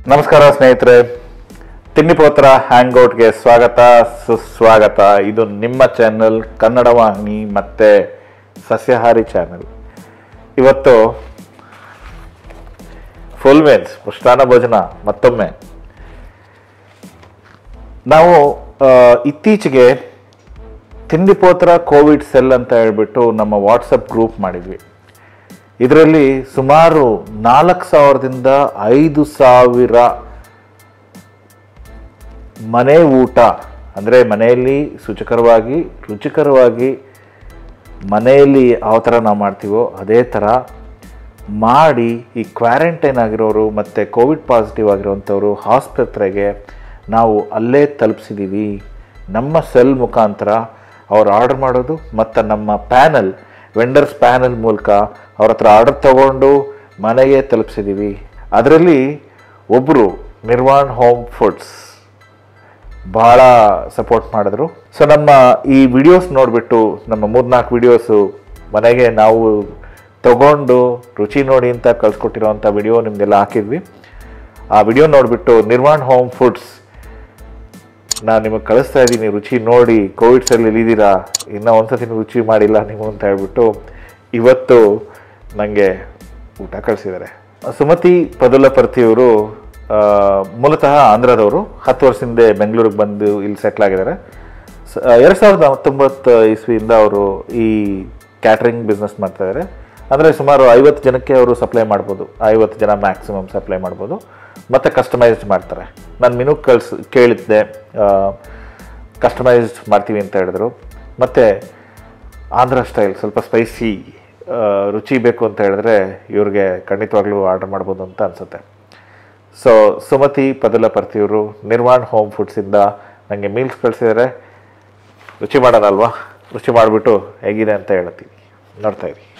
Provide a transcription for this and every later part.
ನಮಸ್ಕಾರ ಸ್ನೇಹಿತರೆ ತಿಂಡಿಪೋತ್ರ ಹ್ಯಾಂಗ್ಔಟ್ಗೆ ಸ್ವಾಗತ ಸುಸ್ವಾಗತ ಇದು ನಿಮ್ಮ ಚಾನೆಲ್ ಕನ್ನಡ ವಾಹಿನಿ ಮತ್ತೆ ಸಸ್ಯಾಹಾರಿ ಚಾನೆಲ್ ಇವತ್ತು ಫುಲ್ ಮೀಲ್ಸ್ ಮೃಷ್ಟಾನ್ನ ಭೋಜನ ಮತ್ತೊಮ್ಮೆ ನಾವು ಆ, ಇತ್ತೀಚೆಗೆ ತಿಂಡಿಪೋತ್ರ ಕೋವಿಡ್ ಸೆಲ್ ಅಂತ ಹೇಳ್ಬಿಟ್ಟು ನಮ್ಮ ವಾಟ್ಸಪ್ ಗ್ರೂಪ್ ಮಾಡಿದ್ವಿ ಇದರಲ್ಲಿ ಸುಮಾರು ನಾಲ್ಕು ಸಾವಿರದಿಂದ ಐದು ಸಾವಿರ ಮನೆ ಊಟ ಅಂದರೆ ಮನೆಯಲ್ಲಿ ಸುಚಕರವಾಗಿ ರುಚಿಕರವಾಗಿ ಮನೆಯಲ್ಲಿ ಯಾವ ಥರ ನಾವು ಮಾಡ್ತೀವೋ ಅದೇ ಥರ ಮಾಡಿ ಈ ಕ್ವಾರಂಟೈನ್ ಆಗಿರೋರು ಮತ್ತು ಕೋವಿಡ್ ಪಾಸಿಟಿವ್ ಆಗಿರೋವಂಥವ್ರು ಆಸ್ಪತ್ರೆಗೆ ನಾವು ಅಲ್ಲೇ ತಲುಪಿಸಿದ್ದೀವಿ ನಮ್ಮ ಸೆಲ್ ಮುಖಾಂತರ ಅವ್ರು ಆರ್ಡರ್ ಮಾಡೋದು ಮತ್ತು ನಮ್ಮ ಪ್ಯಾನಲ್ ವೆಂಡರ್ಸ್ ಪ್ಯಾನಲ್ ಮೂಲಕ ಅವ್ರ ಹತ್ರ ಆರ್ಡರ್ ತಗೊಂಡು ಮನೆಗೆ ತಲುಪಿಸಿದ್ದೀವಿ ಅದರಲ್ಲಿ ಒಬ್ಬರು ನಿರ್ವಾಣ್ ಹೋಮ್ ಫುಡ್ಸ್ ಭಾಳ ಸಪೋರ್ಟ್ ಮಾಡಿದ್ರು ಸೊ ನಮ್ಮ ಈ ವಿಡಿಯೋಸ್ ನೋಡಿಬಿಟ್ಟು ನಮ್ಮ ಮೂರ್ನಾಲ್ಕು ವಿಡಿಯೋಸು ಮನೆಗೆ ನಾವು ತಗೊಂಡು ರುಚಿ ನೋಡಿ ಅಂತ ಕಳ್ಸಿಕೊಟ್ಟಿರೋವಂಥ ವಿಡಿಯೋ ನಿಮಗೆಲ್ಲ ಹಾಕಿದ್ವಿ ಆ ವಿಡಿಯೋ ನೋಡಿಬಿಟ್ಟು ನಿರ್ವಾಣ್ ಹೋಮ್ ಫುಡ್ಸ್ ನಾನು ನಿಮಗೆ ಕಳಿಸ್ತಾ ಇದ್ದೀನಿ ರುಚಿ ನೋಡಿ ಕೋವಿಡ್ಸಲ್ಲಿ ಇಲ್ಲಿದ್ದೀರಾ ಇನ್ನೂ ಒಂದ್ಸತಿ ರುಚಿ ಮಾಡಿಲ್ಲ ನೀವು ಅಂತ ಹೇಳ್ಬಿಟ್ಟು ಇವತ್ತು ನನಗೆ ಊಟ ಕಳಿಸಿದ್ದಾರೆ ಸುಮತಿ ಪದುಲಪರ್ತಿಯವರು ಆ, ಮೂಲತಃ ಆಂಧ್ರದವರು ಹತ್ತು ವರ್ಷದಿಂದ ಬೆಂಗಳೂರಿಗೆ ಬಂದು ಇಲ್ಲಿ ಸೆಟ್ಲ್ ಆಗಿದ್ದಾರೆ ಸ- ಎರಡು ಸಾವಿರದ ಹತ್ತೊಂಬತ್ತು ಇಸ್ವಿಯಿಂದ ಅವರು ಈ ಕ್ಯಾಟ್ರಿಂಗ್ ಬಿಸ್ನೆಸ್ ಮಾಡ್ತಾ ಇದ್ದಾರೆ ಅಂದರೆ ಸುಮಾರು ಐವತ್ತು ಜನಕ್ಕೆ ಅವರು ಸಪ್ಲೈ ಮಾಡ್ಬೋದು ಐವತ್ತು ಜನ ಮ್ಯಾಕ್ಸಿಮಮ್ ಸಪ್ಲೈ ಮಾಡ್ಬೋದು ಮತ್ತು ಕಸ್ಟಮೈಸ್ಡ್ ಮಾಡ್ತಾರೆ ನಾನು ಮಿನು ಕಳ್ಸಿ ಕೇಳಿದ್ದೆ ಕಸ್ಟಮೈಸ್ಡ್ ಮಾಡ್ತೀವಿ ಅಂತ ಹೇಳಿದ್ರು ಮತ್ತು ಆಂಧ್ರ ಸ್ಟೈಲ್ ಸ್ವಲ್ಪ ಸ್ಪೈಸಿ ರುಚಿ ಬೇಕು ಅಂತ ಹೇಳಿದ್ರೆ ಇವ್ರಿಗೆ ಖಂಡಿತವಾಗ್ಲೂ ಆರ್ಡರ್ ಮಾಡ್ಬೋದು ಅಂತ ಅನಿಸುತ್ತೆ ಸೊ ಸುಮತಿ ಪದಲಪರ್ತಿಯವರು ನಿರ್ವಾಣ್ ಹೋಮ್ ಫುಡ್ಸಿಂದ ನನಗೆ ಮೀಲ್ಸ್ ಕಳಿಸಿದ್ದಾರೆ ರುಚಿ ಮಾಡೋದಲ್ವಾ ರುಚಿ ಮಾಡಿಬಿಟ್ಟು ಹೇಗಿದೆ ಅಂತ ಹೇಳ್ತೀವಿ ನೋಡ್ತಾ ಇರಿ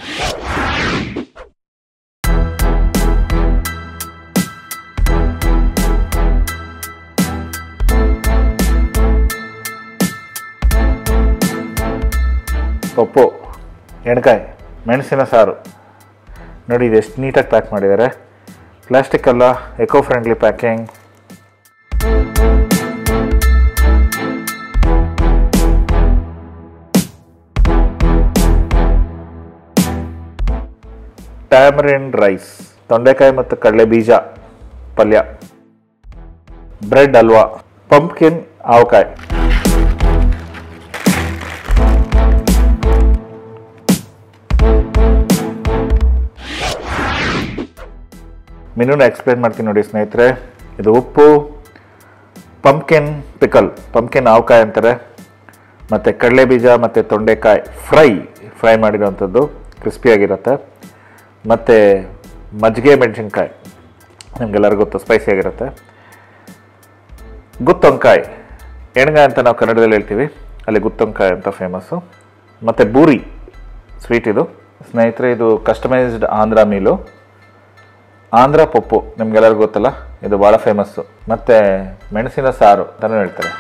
ಪಪ್ಪು ಎಣ್ಕಾಯಿ ಮೆಣಸಿನ ಸಾರು ನೋಡಿ ಇದು ಎಷ್ಟು ನೀಟಾಗಿ ಪ್ಯಾಕ್ ಮಾಡಿದ್ದಾರೆ ಪ್ಲಾಸ್ಟಿಕ್ ಅಲ್ಲ eco friendly packing tamarind rice ತೊಂಡೆಕಾಯಿ ಮತ್ತು ಕಡಲೆ ಬೀಜ ಪಲ್ಯ ಬ್ರೆಡ್ ಹಲ್ವಾ ಪಂಪ್ಕಿನ್ ಆವಕಾಯಿ ಮೆನುನ ಎಕ್ಸ್ಪ್ಲೇನ್ ಮಾಡ್ತೀನಿ ನೋಡಿ ಸ್ನೇಹಿತರೆ ಇದು ಉಪ್ಪು ಪಂಪ್ಕಿನ್ ಪಿಕಲ್ ಪಂಪ್ಕಿನ್ ಆವಕಾಯಿ ಅಂತಾರೆ ಮತ್ತು ಕಡಲೆ ಬೀಜ ಮತ್ತು ತೊಂಡೆಕಾಯಿ ಫ್ರೈ ಫ್ರೈ ಮಾಡಿರೋವಂಥದ್ದು ಕ್ರಿಸ್ಪಿಯಾಗಿರುತ್ತೆ ಮತ್ತು ಮಜ್ಜಿಗೆ ಮೆಣಸಿನ್ಕಾಯಿ ನಿಮಗೆಲ್ಲರಿಗೂ ಗೊತ್ತು ಸ್ಪೈಸಿ ಆಗಿರುತ್ತೆ ಗುತ್ತೊಂಕಾಯಿ ಎಣ್ಗಾಯಿ ಅಂತ ನಾವು ಕನ್ನಡದಲ್ಲಿ ಹೇಳ್ತೀವಿ ಅಲ್ಲಿ ಗುತ್ತೊಂಕಾಯಿ ಅಂತ ಫೇಮಸ್ಸು ಮತ್ತು ಬೂರಿ ಸ್ವೀಟ್ ಇದು ಸ್ನೇಹಿತರೆ ಇದು ಕಸ್ಟಮೈಸ್ಡ್ ಆಂಧ್ರ ಮೀಲು ಆಂಧ್ರ ಪಪ್ಪು ನಿಮ್ಗೆಲ್ಲರಿಗೂ ಗೊತ್ತಲ್ಲ ಇದು ಭಾಳ ಫೇಮಸ್ಸು ಮತ್ತು ಮೆಣಸಿನ ಸಾರು ಅಂತಲೂ ಹೇಳ್ತಾರೆ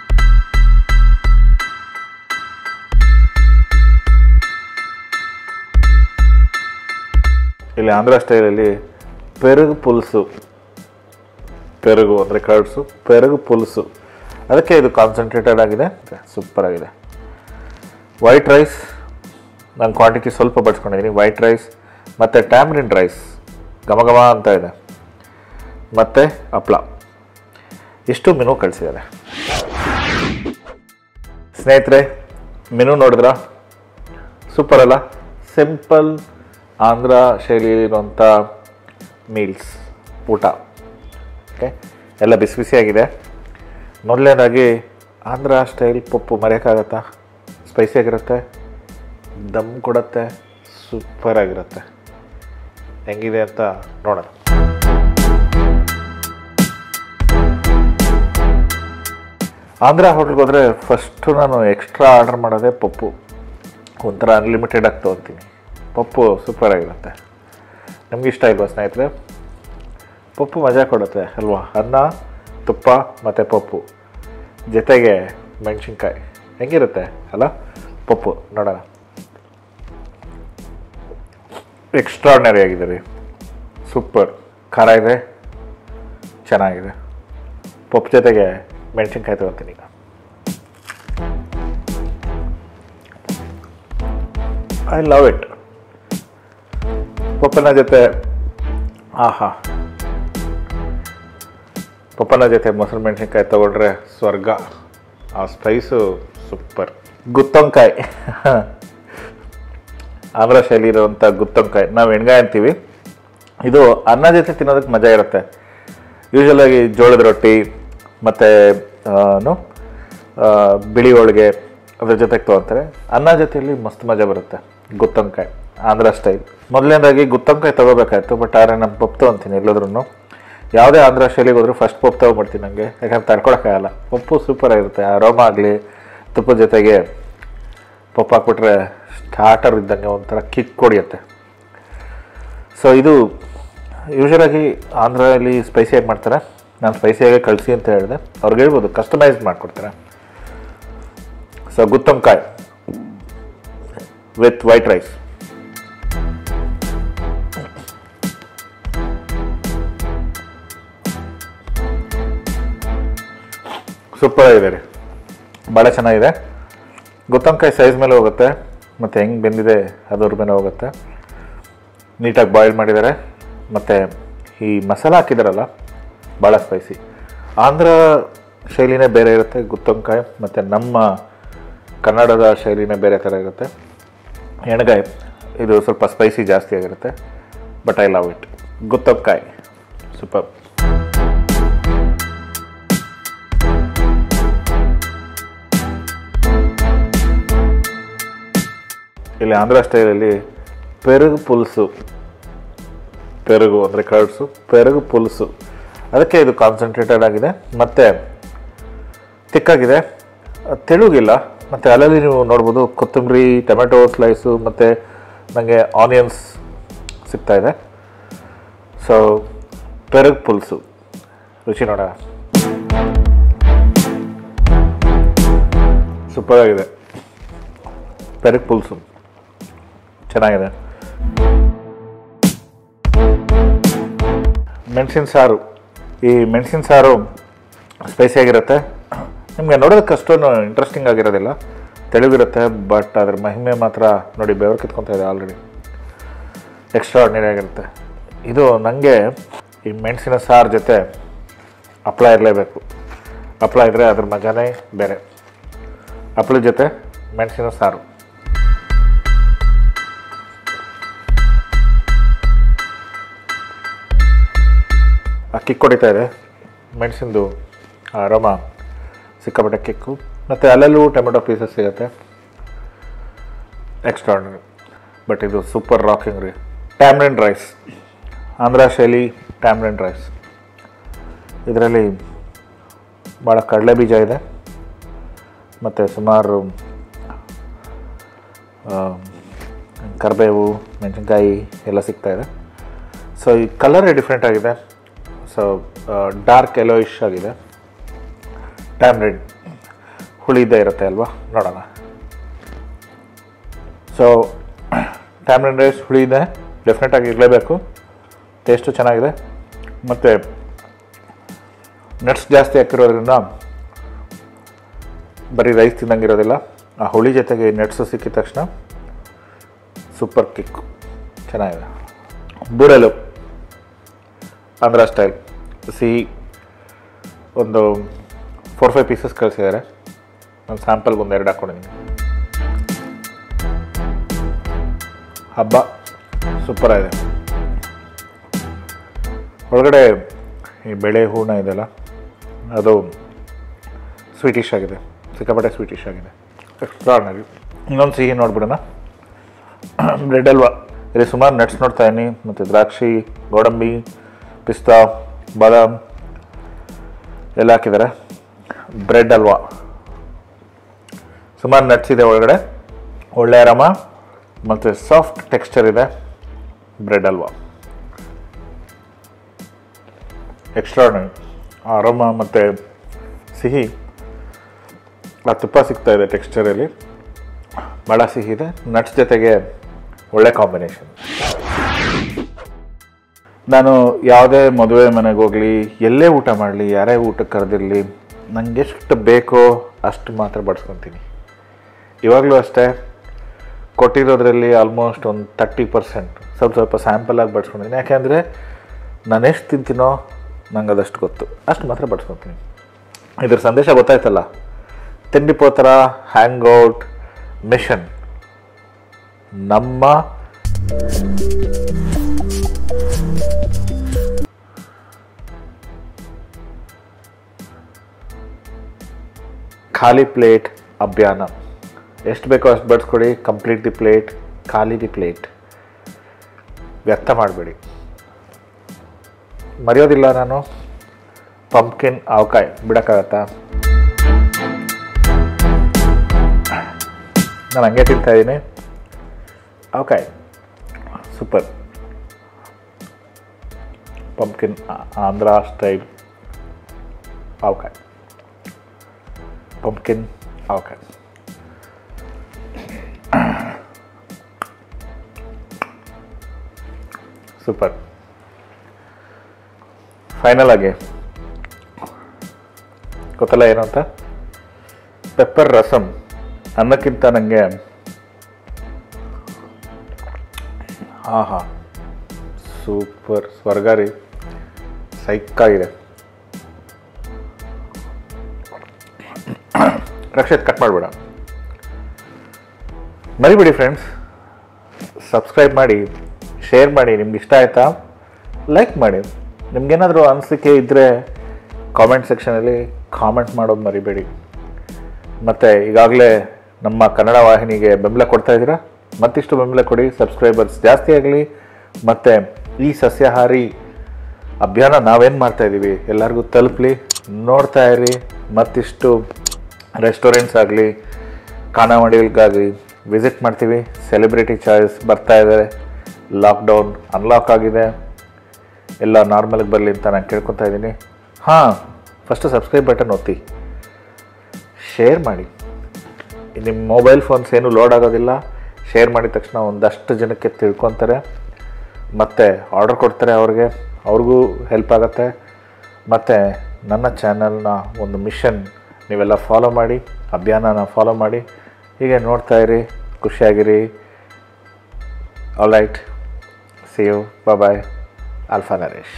ಇಲ್ಲಿ ಆಂಧ್ರ ಸ್ಟೈಲಲ್ಲಿ ಪೆರುಗು ಪುಲ್ಸು ಪೆರುಗು ಅಂದರೆ ಕರ್ಡ್ಸು ಪೆರುಗು ಪುಲ್ಸು ಅದಕ್ಕೆ ಇದು ಕಾನ್ಸಂಟ್ರೇಟೆಡ್ ಆಗಿದೆ ಸೂಪರ್ ಆಗಿದೆ ವೈಟ್ ರೈಸ್ ನಾನು ಕ್ವಾಂಟಿಟಿ ಸ್ವಲ್ಪ ಬಡ್ಸ್ಕೊಂಡಿದ್ದೀನಿ ವೈಟ್ ರೈಸ್ ಮತ್ತು ಟ್ಯಾಮ್ರಿನ್ ರೈಸ್ ಘಮ ಘಮ ಅಂತ ಇದೆ ಮತ್ತು ಹಪ್ಳ ಇಷ್ಟು ಮೆನು ಕಳಿಸಿದ್ದಾರೆ ಸ್ನೇಹಿತರೆ ಮೆನು ನೋಡಿದ್ರ ಸೂಪರ್ ಅಲ್ಲ ಸಿಂಪಲ್ ಆಂಧ್ರ ಶೈಲಿಯಲ್ಲಿರುವಂಥ ಮೀಲ್ಸ್ ಊಟ ಓಕೆ ಎಲ್ಲ ಬಿಸಿ ಬಿಸಿಯಾಗಿದೆ ಮೊದಲನೇದಾಗಿ ಆಂಧ್ರ ಸ್ಟೈಲ್ ಪಪ್ಪು ಮರೆಯೋಕ್ಕಾಗತ್ತಾ ಸ್ಪೈಸಿಯಾಗಿರುತ್ತೆ ದಮ್ ಕೊಡುತ್ತೆ ಸೂಪರಾಗಿರುತ್ತೆ ಹೆಂಗಿದೆ ಅಂತ ನೋಡೋಣ ಆಂಧ್ರ ಹೋಟ್ಲ್ಗೆ ಹೋದರೆ ಫಸ್ಟು ನಾನು ಎಕ್ಸ್ಟ್ರಾ ಆರ್ಡರ್ ಮಾಡೋದೇ ಪಪ್ಪು ಒಂಥರ ಅನ್ಲಿಮಿಟೆಡ್ ಆಗಿ ತೊಗೊತೀನಿ ಪಪ್ಪು ಸೂಪರಾಗಿರುತ್ತೆ ನಮ್ಗೆ ಇಷ್ಟ ಇಲ್ವಾ ಸ್ನೇಹಿತರೆ ಪಪ್ಪು ಮಜಾ ಕೊಡುತ್ತೆ ಅಲ್ವಾ ಅನ್ನ ತುಪ್ಪ ಮತ್ತು ಪಪ್ಪು ಜೊತೆಗೆ ಮೆಣಸಿನ್ಕಾಯಿ ಹೆಂಗಿರುತ್ತೆ ಅಲ್ಲ ಪಪ್ಪು ನೋಡೋಣ ಎಕ್ಸ್ಟ್ರಾರ್ನರಿ ಆಗಿದೆ ರೀ ಸೂಪರ್ ಖಾರ ಇದೆ ಚೆನ್ನಾಗಿದೆ ಪಪ್ಪು ಜೊತೆಗೆ ಮೆಣಸಿನ್ಕಾಯಿ ತಗೋತೀನಿ ಈಗ ಐ ಲವ್ ಇಟ್ ಪಪ್ಪನ ಜೊತೆ ಆಹಾ ಪಪ್ಪನ ಜೊತೆ ಮೊಸರು ಮೆಣಸಿನ್ಕಾಯಿ ತಗೊಂಡ್ರೆ ಸ್ವರ್ಗ ಆ ಸ್ಪೈಸು ಸೂಪರ್ ಗುತ್ತೊಂಕಾಯಿ ಆಂಧ್ರ ಶೈಲಿ ಇರುವಂಥ ಗುತ್ತೊಂಕಾಯಿ ನಾವು ಎಣ್ಗಾಯಿ ಅಂತೀವಿ ಇದು ಅನ್ನ ಜೊತೆ ತಿನ್ನೋದಕ್ಕೆ ಮಜಾ ಇರುತ್ತೆ ಯೂಶಲಾಗಿ ಜೋಳದ ರೊಟ್ಟಿ ಮತ್ತು ಬಿಳಿ ಹೋಳಿಗೆ ಅದ್ರ ಜೊತೆಗೆ ತೊಗೊತಾರೆ ಅನ್ನ ಜೊತೆಯಲ್ಲಿ ಮಸ್ತ್ ಮಜಾ ಬರುತ್ತೆ ಗುತ್ತೊಂಕಾಯಿ ಆಂಧ್ರ ಸ್ಟೈಲ್ ಮೊದಲನೇದಾಗಿ ಗುತ್ತೊಂಕಾಯಿ ತೊಗೋಬೇಕಾಯ್ತು ಬಟ್ ಆದರೆ ನಮ್ಮ ಪಪ್ಪು ತೊಗೊತೀನಿ ಎಲ್ಲೋದ್ರೂ ಯಾವುದೇ ಆಂಧ್ರ ಶೈಲಿಗೆ ಹೋದ್ರೂ ಫಸ್ಟ್ ಪಪ್ಪು ತೊಗೊಬಿಡ್ತೀನಿ ನನಗೆ ಯಾಕಂದ್ರೆ ತಡ್ಕೊಳಕ್ಕಾಗಲ್ಲ ಪಪ್ಪು ಸೂಪರ್ ಆಗಿರುತ್ತೆ ಅರೋಮ ಆಗಲಿ ತುಪ್ಪದ ಜೊತೆಗೆ ಪಪ್ಪು ಹಾಕ್ಬಿಟ್ರೆ ಸ್ಟಾರ್ಟರ್ ಇದ್ದಂಗೆ ಒಂಥರ ಕಿಕ್ ಕೊಡಿಯುತ್ತೆ ಸೊ ಇದು ಯೂಶಲಾಗಿ ಆಂಧ್ರಲ್ಲಿ ಸ್ಪೈಸಿಯಾಗಿ ಮಾಡ್ತಾರೆ ನಾನು ಸ್ಪೈಸಿಯಾಗಿ ಕಳಿಸಿ ಅಂತ ಹೇಳಿದೆ ಅವ್ರಿಗೆ ಹೇಳ್ಬೋದು ಕಸ್ಟಮೈಸ್ ಮಾಡಿಕೊಡ್ತಾರೆ ಸೊ ಗುತ್ತಂಕಾಯಿ ವಿತ್ ವೈಟ್ ರೈಸ್ ಸೂಪರ್ ಆಗಿದೆ ರೀ ಭಾಳ ಚೆನ್ನಾಗಿದೆ ಗುತ್ತಂಕಾಯಿ ಸೈಜ್ ಮೇಲೆ ಹೋಗುತ್ತೆ ಮತ್ತು ಹೆಂಗೆ ಬೆಂದಿದೆ ಅದ್ರ ಮೇಲೆ ಹೋಗುತ್ತೆ ನೀಟಾಗಿ ಬಾಯ್ಲ್ ಮಾಡಿದ್ದಾರೆ ಮತ್ತು ಈ ಮಸಾಲ ಹಾಕಿದಾರಲ್ಲ ಭಾಳ ಸ್ಪೈಸಿ ಆಂಧ್ರ ಶೈಲಿನೇ ಬೇರೆ ಇರುತ್ತೆ ಗುತ್ತಂಕಾಯಿ ಮತ್ತು ನಮ್ಮ ಕನ್ನಡದ ಶೈಲಿನೇ ಬೇರೆ ಥರ ಇರುತ್ತೆ ಎಣ್ಗಾಯಿ ಇದು ಸ್ವಲ್ಪ ಸ್ಪೈಸಿ ಜಾಸ್ತಿ ಆಗಿರುತ್ತೆ ಬಟ್ ಐ ಲವ್ ಇಟ್ ಗುತ್ತಂಕಾಯಿ ಸೂಪರ್ ಇಲ್ಲಿ ಆಂಧ್ರ ಸ್ಟೈಲಲ್ಲಿ ಪೆರುಗು ಪುಲ್ಸು ಪೆರುಗು ಅಂದರೆ ಕರ್ಡ್ಸು ಪೆರುಗು ಪುಲ್ಸು ಅದಕ್ಕೆ ಇದು ಕಾನ್ಸಂಟ್ರೇಟೆಡ್ ಆಗಿದೆ ಮತ್ತು ತಿಕ್ಕಾಗಿದೆ ಅಹ್, ತೆಳುಗಿಲ್ಲ ಮತ್ತು ಅಲ್ಲಲ್ಲಿ ನೀವು ನೋಡ್ಬೋದು ಕೊತ್ತಂಬರಿ ಟೊಮೆಟೊ ಸ್ಲೈಸು ಮತ್ತು ನನಗೆ ಆನಿಯನ್ಸ್ ಸಿಗ್ತಾ ಇದೆ ಸೊ ಪೆರುಗು ಪುಲ್ಸು ರುಚಿ ನೋಡೋಣ ಸೂಪರ್ ಆಗಿದೆ ಪೆರುಗು ಪುಲ್ಸು ಚೆನ್ನಾಗಿದೆ ಮೆಣಸಿನ ಸಾರು ಈ ಮೆಣಸಿನ ಸಾರು ಸ್ಪೈಸಿಯಾಗಿರುತ್ತೆ ನಿಮಗೆ ನೋಡೋದಕ್ಕೆ ಅಷ್ಟೊಂದು ಇಂಟ್ರೆಸ್ಟಿಂಗ್ ಆಗಿರೋದಿಲ್ಲ ತೆಳುಗಿರುತ್ತೆ ಬಟ್ ಅದ್ರ ಮಹಿಮೆ ಮಾತ್ರ ನೋಡಿ ಬೆವರು ಕಿತ್ಕೊತಾ ಇದೆ ಆಲ್ರೆಡಿ ಎಕ್ಸ್ಟ್ರಾ ಆರ್ಡಿನರಿ ಆಗಿರುತ್ತೆ ಇದು ನನಗೆ ಈ ಮೆಣಸಿನ ಸಾರು ಜೊತೆ ಹಪ್ಳ ಇರಲೇಬೇಕು ಹಪ್ಳ ಇದ್ದರೆ ಅದ್ರ ಮಜಾನೇ ಬೇರೆ ಹಪ್ಳದ ಜೊತೆ ಮೆಣಸಿನ ಸಾರು ಆ ಕಿಕ್ ಹೊಡಿತಾ ಇದೆ ಮೆಣಸಿಂದು ಅರೋಮ ಸಿಕ್ಕಾಪಟ್ಟೆ ಕಿಕ್ಕು ಮತ್ತು ಅಲ್ಲಲ್ಲೂ ಟೊಮೆಟೊ ಪೀಸಸ್ ಸಿಗುತ್ತೆ ಎಕ್ಸ್ಟ್ರಾ ಬಟ್ ಇದು ಸೂಪರ್ ರಾಕಿಂಗ್ ರೀ ಟ್ಯಾಮ್ರಿನ್ ರೈಸ್ ಆಂಧ್ರ ಶೈಲಿ ಟ್ಯಾಮ್ರಿನ್ ರೈಸ್ ಇದರಲ್ಲಿ ಭಾಳ ಕಡಲೆ ಬೀಜ ಇದೆ ಮತ್ತು ಸುಮಾರು ಆ, ಕರಿಬೇವು ಮೆಣಸಿನ್ಕಾಯಿ ಎಲ್ಲ ಸಿಗ್ತಾ ಇದೆ ಸೊ ಈ ಕಲರೇ ಡಿಫ್ರೆಂಟ್ ಆಗಿದೆ ಸೊ ಡಾರ್ಕ್ ಯೆಲೋಯಿಶ್ ಆಗಿದೆ ಟ್ಯಾಮ್ರಿನ್ ಹುಳಿದೇ ಇರುತ್ತೆ ಅಲ್ವಾ ನೋಡೋಣ ಸೊ ಟ್ಯಾಮ್ರಿನ್ ರೈಸ್ ಹುಳಿ ಇದೆ ಡೆಫಿನೆಟಾಗಿ ಇರಲೇಬೇಕು ಟೇಸ್ಟು ಚೆನ್ನಾಗಿದೆ ಮತ್ತು ನಟ್ಸ್ ಜಾಸ್ತಿ ಹಾಕಿರೋದ್ರಿಂದ ಬರೀ ರೈಸ್ ತಿನ್ನಂಗಿರೋದಿಲ್ಲ ಆ ಹುಳಿ ಜೊತೆಗೆ ನಟ್ಸು ಸಿಕ್ಕಿದ ತಕ್ಷಣ ಸೂಪರ್ ಕಿಕ್ ಚೆನ್ನಾಗಿದೆ ಬೂರೆಲು ಆಂಧ್ರ ಸ್ಟೈಲ್ ಸಿಹಿ ಒಂದು ಫೋರ್ ಫೈವ್ ಪೀಸಸ್ ಕಳಿಸಿದ್ದಾರೆ ನಾನು ಸ್ಯಾಂಪಲ್ಗೆ ಒಂದು ಎರಡು ಹಾಕ್ಕೊಂಡಿದ್ದೀನಿ ಹಬ್ಬ ಸೂಪರ್ ಆಗಿದೆ ಒಳಗಡೆ ಈ ಬೆಳೆ ಹೂರ್ಣ ಇದೆಯಲ್ಲ ಅದು ಸ್ವೀಟಿಶ್ ಆಗಿದೆ ಸಿಕ್ಕಾಪಟ್ಟೆ ಸ್ವೀಟಿಶ್ ಆಗಿದೆ ಎಕ್ಸ್ಟ್ರಾರ್ನರಿ ಇನ್ನೊಂದು ಸಿಹಿ ನೋಡ್ಬಿಡೋಣ ಬ್ರೆಡ್ ಹಲ್ವಾ ಇಲ್ಲಿ ಸುಮಾರು ನಟ್ಸ್ ನೋಡ್ತಾ ಇದೀನಿ ಮತ್ತು ದ್ರಾಕ್ಷಿ ಗೋಡಂಬಿ ಪಿಸ್ತಾ ಬಾದಾಮ್ ಎಲ್ಲ ಹಾಕಿದ್ದಾರೆ ಬ್ರೆಡ್ ಹಲ್ವಾ ಸುಮಾರು ನಟ್ಸ್ ಇದೆ ಒಳಗಡೆ ಒಳ್ಳೆ ಆರಾಮ ಮತ್ತು ಸಾಫ್ಟ್ ಟೆಕ್ಸ್ಚರ್ ಇದೆ ಬ್ರೆಡ್ ಹಲ್ವಾ ಎಕ್ಸ್ಟ್ರಾರ್ನರಿ ಆರಾಮ ಮತ್ತು ಸಿಹಿ ಆ ತುಪ್ಪ ಸಿಗ್ತಾ ಇದೆ ಟೆಕ್ಸ್ಚರಲ್ಲಿ ಭಾಳ ಸಿಹಿ ಇದೆ ನಟ್ಸ್ ಜೊತೆಗೆ ಒಳ್ಳೆ ಕಾಂಬಿನೇಷನ್ ನಾನು ಯಾವುದೇ ಮದುವೆ ಮನೆಗೆ ಹೋಗಲಿ ಎಲ್ಲೇ ಊಟ ಮಾಡಲಿ ಯಾರೇ ಊಟಕ್ಕೆ ಕರೆದಿರಲಿ ನಂಗೆ ಎಷ್ಟು ಬೇಕೋ ಅಷ್ಟು ಮಾತ್ರ ಬಡಿಸ್ಕೊತೀನಿ ಇವಾಗಲೂ ಅಷ್ಟೇ ಕೊಟ್ಟಿರೋದ್ರಲ್ಲಿ ಆಲ್ಮೋಸ್ಟ್ ಒಂದು ತರ್ಟಿ ಪರ್ಸೆಂಟ್ ಸ್ವಲ್ಪ ಸ್ವಲ್ಪ ಸ್ಯಾಂಪಲಾಗಿ ಬಡಿಸ್ಕೊಂಡಿದ್ದೀನಿ ಯಾಕೆಂದರೆ ನಾನು ಎಷ್ಟು ತಿಂತೀನೋ ನಂಗೆ ಅದಷ್ಟು ಗೊತ್ತು ಅಷ್ಟು ಮಾತ್ರ ಬಡಿಸ್ಕೊತೀನಿ ಇದ್ರ ಸಂದೇಶ ಗೊತ್ತಾಯ್ತಲ್ಲ ತಿಂಡಿ ಪೋತರ ಹ್ಯಾಂಗ್ಔಟ್ ಮಿಷನ್ ನಮ್ಮ ಖಾಲಿ ಪ್ಲೇಟ್ ಅಭಿಯಾನ ಎಷ್ಟು ಬೇಕೋ ಅಷ್ಟು ಬಡಿಸ್ಕೊಡಿ ಕಂಪ್ಲೀಟ್ ದಿ ಪ್ಲೇಟ್ ಖಾಲಿ ದಿ ಪ್ಲೇಟ್ ವ್ಯರ್ಥ ಮಾಡಬೇಡಿ ಮರೆಯೋದಿಲ್ಲ ನಾನು ಪಂಪ್ಕಿನ್ ಅವಕಾಯಿ ಬಿಡೋಕ್ಕಾಗತ್ತಾ ನಾನು ಹಂಗೆ ತಿಂತಾ ಇದ್ದೀನಿ avakaya super pumpkin Andhra style avakaya pumpkin avakaya super final ಆಗಿ ಗೊತ್ತಲ್ಲ ಏನು ಅಂತ ಪೆಪ್ಪರ್ ರಸಮ್ ಅನ್ನಕ್ಕಿಂತ ನನಗೆ ಆಹಾ ಸೂಪರ್ ಸ್ವರ್ಗ ರೀ ಸೈಕ್ಕಾಗಿದೆ ರಕ್ಷಿತ್ ಕಟ್ ಮಾಡಬೇಡ ಮರಿಬೇಡಿ ಫ್ರೆಂಡ್ಸ್ ಸಬ್ಸ್ಕ್ರೈಬ್ ಮಾಡಿ ಶೇರ್ ಮಾಡಿ ನಿಮ್ಗೆ ಇಷ್ಟ ಆಯಿತಾ ಲೈಕ್ ಮಾಡಿ ನಿಮ್ಗೇನಾದರೂ ಅನಿಸಿಕೆ ಇದ್ದರೆ ಕಾಮೆಂಟ್ ಸೆಕ್ಷನಲ್ಲಿ ಕಾಮೆಂಟ್ ಮಾಡೋದು ಮರಿಬೇಡಿ ಮತ್ತು ಈಗಾಗಲೇ ನಮ್ಮ ಕನ್ನಡ ವಾಹಿನಿಗೆ ಬೆಂಬಲ ಕೊಡ್ತಾ ಇದ್ದೀರಾ ಮತ್ತಿಷ್ಟು ಬೆಂಬಲ ಕೊಡಿ ಸಬ್ಸ್ಕ್ರೈಬರ್ಸ್ ಜಾಸ್ತಿ ಆಗಲಿ ಮತ್ತು ಈ ಸಸ್ಯಾಹಾರಿ ಅಭಿಯಾನ ನಾವೇನು ಮಾಡ್ತಾ ಇದ್ದೀವಿ ಎಲ್ಲರಿಗೂ ತಲುಪಲಿ ನೋಡ್ತಾ ಇರಿ ಮತ್ತಿಷ್ಟು ರೆಸ್ಟೋರೆಂಟ್ಸ್ ಆಗಲಿ ಖಾನಾವಳಿಗಳಿಗಾಗಲಿ ವಿಸಿಟ್ ಮಾಡ್ತೀವಿ ಸೆಲೆಬ್ರಿಟಿ ಚಾಯ್ಸ್ ಬರ್ತಾ ಇದ್ದಾರೆ ಲಾಕ್ಡೌನ್ ಅನ್ಲಾಕ್ ಆಗಿದೆ ಎಲ್ಲ ನಾರ್ಮಲ್ಗೆ ಬರಲಿ ಅಂತ ನಾನು ಕೇಳ್ಕೊತಾ ಇದ್ದೀನಿ ಹಾಂ ಫಸ್ಟು ಸಬ್ಸ್ಕ್ರೈಬ್ ಬಟನ್ ಒತ್ತಿ ಶೇರ್ ಮಾಡಿ ನಿಮ್ಮ ಮೊಬೈಲ್ ಫೋನ್ಸ್ ಏನು ಲೋಡ್ ಆಗೋದಿಲ್ಲ ಶೇರ್ ಮಾಡಿದ ತಕ್ಷಣ ಒಂದಷ್ಟು ಜನಕ್ಕೆ ತಿಳ್ಕೊತಾರೆ ಮತ್ತು ಆರ್ಡರ್ ಕೊಡ್ತಾರೆ ಅವ್ರಿಗೆ ಅವ್ರಿಗೂ ಹೆಲ್ಪ್ ಆಗುತ್ತೆ ಮತ್ತು ನನ್ನ ಚಾನಲ್ನ ಒಂದು ಮಿಷನ್ ನೀವೆಲ್ಲ ಫಾಲೋ ಮಾಡಿ ಅಭಿಯಾನನ ಫಾಲೋ ಮಾಡಿ ಹೀಗೆ ನೋಡ್ತಾ ಇರಿ ಖುಷಿಯಾಗಿರಿ all right see you bye Alpha Naresh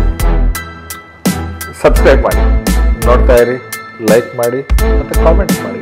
subscribe ಮಾಡಿ ನೋಡ್ತಾ ಇರಿ ಲೈಕ್ ಮಾಡಿ ಮತ್ತು ಕಾಮೆಂಟ್ಸ್ ಮಾಡಿ